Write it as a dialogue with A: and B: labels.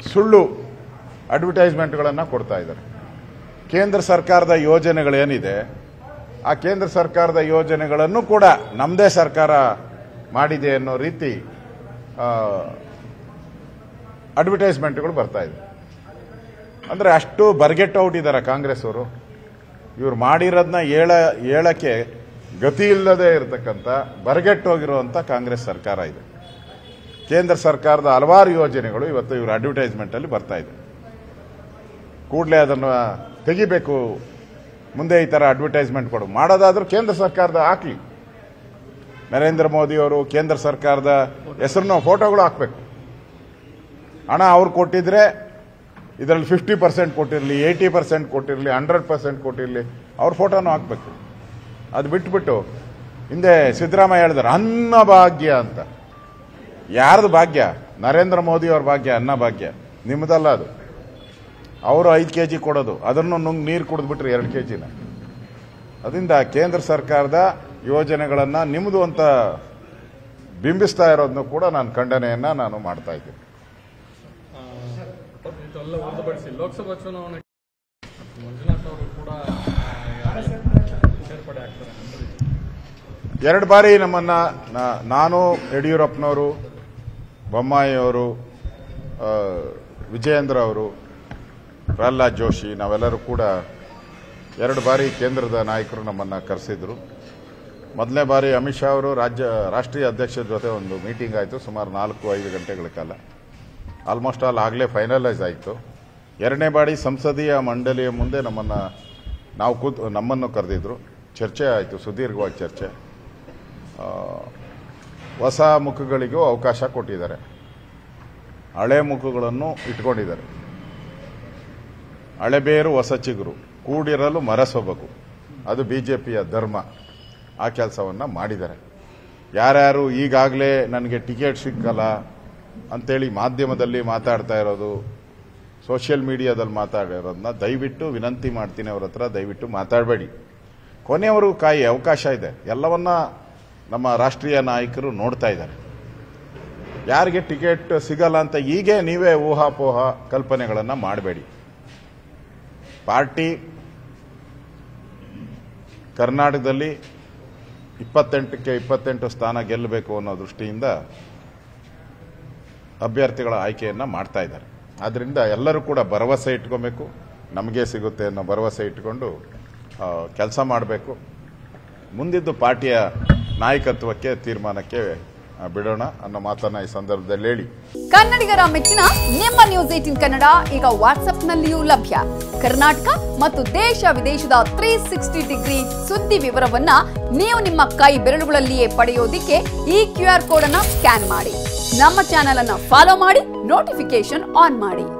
A: ಸುಳ್ಳು ಅಡ್ವರ್ಟೈಸ್ಮೆಂಟ್ಗಳನ್ನು ಕೊಡ್ತಾ ಇದ್ದಾರೆ ಕೇಂದ್ರ ಸರ್ಕಾರದ ಯೋಜನೆಗಳೇನಿದೆ ಆ ಕೇಂದ್ರ ಸರ್ಕಾರದ ಯೋಜನೆಗಳನ್ನು ಕೂಡ ನಮ್ಮದೇ ಸರ್ಕಾರ ಮಾಡಿದೆ ಅನ್ನೋ ರೀತಿ ಅಡ್ವರ್ಟೈಸ್ಮೆಂಟ್ಗಳು ಬರ್ತಾ ಇದೆ ಅಂದರೆ ಅಷ್ಟು ಬರ್ಗೆಟ್ ಔಟ್ ಇದ್ದಾರೆ ಕಾಂಗ್ರೆಸ್ ಅವರು ಇವ್ರು ಮಾಡಿರೋದನ್ನ ಹೇಳ ಹೇಳಕ್ಕೆ ಗತಿ ಇಲ್ಲದೆ ಇರತಕ್ಕಂಥ ಬರಗೆಟ್ಟೋಗಿರುವಂಥ ಕಾಂಗ್ರೆಸ್ ಸರ್ಕಾರ ಇದೆ ಕೇಂದ್ರ ಸರ್ಕಾರದ ಹಲವಾರು ಯೋಜನೆಗಳು ಇವತ್ತು ಇವರು ಅಡ್ವರ್ಟೈಸ್ಮೆಂಟಲ್ಲಿ ಬರ್ತಾ ಇದೆ ಕೂಡಲೇ ಅದನ್ನು ತೆಗಿಬೇಕು ಮುಂದೆ ಈ ಥರ ಅಡ್ವರ್ಟೈಸ್ಮೆಂಟ್ ಕೊಡು ಮಾಡೋದಾದ್ರೂ ಕೇಂದ್ರ ಸರ್ಕಾರದ ಹಾಕಲಿ ನರೇಂದ್ರ ಮೋದಿ ಅವರು ಕೇಂದ್ರ ಸರ್ಕಾರದ ಹೆಸರನ್ನು ಫೋಟೋಗಳು ಹಾಕಬೇಕು ಹಣ ಅವ್ರು ಕೊಟ್ಟಿದ್ರೆ ಇದರಲ್ಲಿ ಫಿಫ್ಟಿ ಪರ್ಸೆಂಟ್ ಕೊಟ್ಟಿರಲಿ ಏಯ್ಟಿ ಪರ್ಸೆಂಟ್ ಕೊಟ್ಟಿರಲಿ ಹಂಡ್ರೆಡ್ ಪರ್ಸೆಂಟ್ ಕೊಟ್ಟಿರಲಿ ಅವ್ರ ಫೋಟೋನು ಹಾಕಬೇಕು ಅದು ಬಿಟ್ಬಿಟ್ಟು ಹಿಂದೆ ಸಿದ್ದರಾಮಯ್ಯ ಹೇಳಿದಾರೆ ಅನ್ನ ಭಾಗ್ಯ ಅಂತ ಯಾರ್ದು ಭಾಗ್ಯ ನರೇಂದ್ರ ಮೋದಿ ಅವ್ರ ಭಾಗ್ಯ ಅನ್ನ ಭಾಗ್ಯ ನಿಮ್ಮದಲ್ಲ ಅದು ಅವರು ಐದು ಕೆ ಜಿ ಕೊಡೋದು ಅದನ್ನು ನುಂಗ್ ನೀರು ಕುಡಿದ್ಬಿಟ್ರೆ ಎರಡು ಕೆ ಜಿನ ಅದರಿಂದ ಕೇಂದ್ರ ಸರ್ಕಾರದ ಯೋಜನೆಗಳನ್ನು ನಿಮ್ಮದು ಅಂತ ಬಿಂಬಿಸ್ತಾ ಇರೋದನ್ನು ಕೂಡ ನಾನು ಖಂಡನೆಯನ್ನ ನಾನು ಮಾಡ್ತಾ ಇದ್ದೀನಿ
B: ಇದೆಲ್ಲ ಹೊರತುಪಡಿಸಿ ಲೋಕಸಭಾ ಚುನಾವಣೆ ಮಂಜುನಾಥ್ ಅವರು ಕೂಡ ಆ, ಸೇರ್ಪಡೆ ಆಗ್ತಾರೆ ಅಂತ
A: ಎರಡು ಬಾರಿ ನಮ್ಮನ್ನ ನಾ- ನಾನು ಯಡಿಯೂರಪ್ಪನವರು ಬೊಮ್ಮಾಯಿ ಅವರು ಆ, ವಿಜಯೇಂದ್ರ ಅವರು ಪ್ರಹ್ಲಾದ್ ಜೋಶಿ ನಾವೆಲ್ಲರೂ ಕೂಡ ಎರಡು ಬಾರಿ ಕೇಂದ್ರದ ನಾಯಕರು ನಮ್ಮನ್ನ ಕರೆಸಿದ್ರು ಮೊದಲನೇ ಬಾರಿ ಅಮಿತ್ ಶಾ ಅವರು ರಾಜ್ಯ ರಾಷ್ಟ್ರೀಯ ಅಧ್ಯಕ್ಷರ ಜೊತೆ ಒಂದು ಮೀಟಿಂಗ್ ಆಯಿತು ಸುಮಾರು ನಾಲ್ಕು ಐದು ಗಂಟೆಗಳ ಕಾಲ ಆಲ್ಮೋಸ್ಟ್ ಆಲ್ ಆಗಲೇ ಫೈನಲೈಸ್ ಆಯಿತು ಎರಡನೇ ಬಾರಿ ಸಂಸದೀಯ ಮಂಡಳಿಯ ಮುಂದೆ ನಮ್ಮನ್ನು ನಾವು ಕೂತ್ ನಮ್ಮನ್ನು ಕರೆದಿದ್ರು ಚರ್ಚೆ ಆಯಿತು ಸುದೀರ್ಘವಾಗಿ ಚರ್ಚೆ ಆ, ಹೊಸ ಮುಖಗಳಿಗೂ ಅವಕಾಶ ಕೊಟ್ಟಿದ್ದಾರೆ ಹಳೆ ಮುಖಗಳನ್ನು ಇಟ್ಕೊಂಡಿದ್ದಾರೆ ಹಳೆ ಬೇರು ಹೊಸ ಚಿಗುರು ಕೂಡಿರಲು ಮರಸೊಬಗು ಅದು ಬಿಜೆಪಿಯ ಧರ್ಮ ಆ ಕೆಲಸವನ್ನು ಮಾಡಿದ್ದಾರೆ ಯಾರ್ಯಾರು ಈಗಾಗಲೇ ನನಗೆ ಟಿಕೆಟ್ ಸಿಕ್ಕಲ್ಲ ಅಂತೇಳಿ ಮಾಧ್ಯಮದಲ್ಲಿ ಮಾತಾಡ್ತಾ ಇರೋದು ಸೋಷಿಯಲ್ ಮೀಡಿಯಾದಲ್ಲಿ ಮಾತಾಡಿರೋದನ್ನ ದಯವಿಟ್ಟು ವಿನಂತಿ ಮಾಡ್ತೀನಿ ಅವ್ರ ಹತ್ರ ದಯವಿಟ್ಟು ಮಾತಾಡಬೇಡಿ ಕೊನೆಯವರೆಗೂ ಕಾಯಿ ಅವಕಾಶ ಇದೆ ಎಲ್ಲವನ್ನ ನಮ್ಮ ರಾಷ್ಟ್ರೀಯ ನಾಯಕರು ನೋಡ್ತಾ ಇದ್ದಾರೆ ಯಾರಿಗೆ ಟಿಕೆಟ್ ಸಿಗಲ್ಲ ಅಂತ ಹೀಗೆ ನೀವೇ ಊಹಾಪೋಹ ಕಲ್ಪನೆಗಳನ್ನು ಮಾಡಬೇಡಿ ಪಾರ್ಟಿ ಕರ್ನಾಟಕದಲ್ಲಿ ಇಪ್ಪತ್ತೆಂಟಕ್ಕೆ ಇಪ್ಪತ್ತೆಂಟು ಸ್ಥಾನ ಗೆಲ್ಲಬೇಕು ಅನ್ನೋ ದೃಷ್ಟಿಯಿಂದ ಅಭ್ಯರ್ಥಿಗಳ ಆಯ್ಕೆಯನ್ನು ಮಾಡ್ತಾ ಇದ್ದಾರೆ ಆದ್ದರಿಂದ ಎಲ್ಲರೂ ಕೂಡ ಭರವಸೆ ಇಟ್ಕೊಬೇಕು ನಮಗೆ ಸಿಗುತ್ತೆ ಅನ್ನೋ ಭರವಸೆ ಇಟ್ಕೊಂಡು ಕೆಲಸ ಮಾಡಬೇಕು ಮುಂದಿದ್ದು ಪಾರ್ಟಿಯ ನಾಯಕತ್ವಕ್ಕೆ ತೀರ್ಮಾನಕ್ಕೆ ಆ, ಬಿಡೋಣ ಅನ್ನೋ ಮಾತನ್ನ ಈ ಸಂದರ್ಭದಲ್ಲಿ ಹೇಳಿ
C: ಕನ್ನಡಿಗರ ಮೆಚ್ಚಿನ ನಿಮ್ಮ ನ್ಯೂಸ್ ಏಟಿನ್ ಕನ್ನಡ ಈಗ ವಾಟ್ಸ್ಆಪ್ನಲ್ಲಿಯೂ ಲಭ್ಯ ಕರ್ನಾಟಕ ಮತ್ತು ದೇಶ ವಿದೇಶದ ತ್ರೀ ಸಿಕ್ಸ್ಟಿ ಡಿಗ್ರಿ ಸುದ್ದಿ ವಿವರವನ್ನ ನೀವು ನಿಮ್ಮ ಕೈ ಬೆರಳುಗಳಲ್ಲಿಯೇ ಪಡೆಯೋದಿಕ್ಕೆ ಈ ಕ್ಯೂ ಆರ್ ಕೋಡ್ ಅನ್ನ ಸ್ಕ್ಯಾನ್ ಮಾಡಿ ನಮ್ಮ ಚಾನೆಲ್ ಅನ್ನ ಫಾಲೋ ಮಾಡಿ ನೋಟಿಫಿಕೇಶನ್ ಆನ್ ಮಾಡಿ